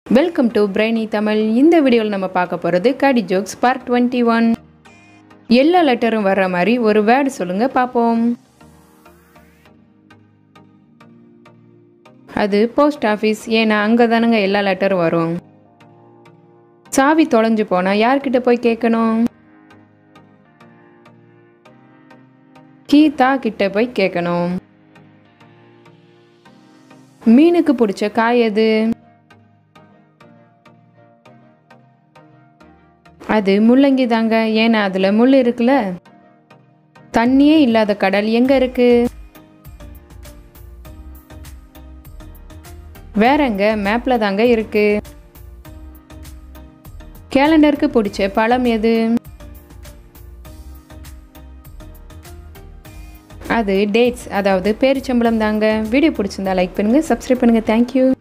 welcome to brainy Tamil இந்த வீடியோவில் நம்ம பார்க்க போகிறது கடி ஜோக்ஸ் பார்ட் டுவெண்ட்டி ஒன் எல்லா லெட்டரும் வர்ற மாதிரி ஒரு வேர்டு சொல்லுங்க பார்ப்போம் அது போஸ்ட் ஆஃபீஸ் ஏன்னா அங்கே தானுங்க எல்லா லெட்டரும் வரும் சாவி தொலைஞ்சு போனால் யார்கிட்ட போய் கேட்கணும் கீதா கிட்ட போய் கேட்கணும் மீனுக்கு பிடிச்ச காய் எது அது முள்ளங்கி தாங்க ஏன்னா அதில் முள் இருக்குல்ல தண்ணியே இல்லாத கடல் எங்க இருக்கு வேறங்க மேப்ல தாங்க இருக்கு கேலண்டருக்கு பிடிச்ச பழம் எது அது டேட்ஸ் அதாவது பேரிச்சம்பளம் தாங்க வீடியோ பிடிச்சிருந்தா லைக் பண்ணுங்க சப்ஸ்கிரைப் பண்ணுங்க தேங்க்யூ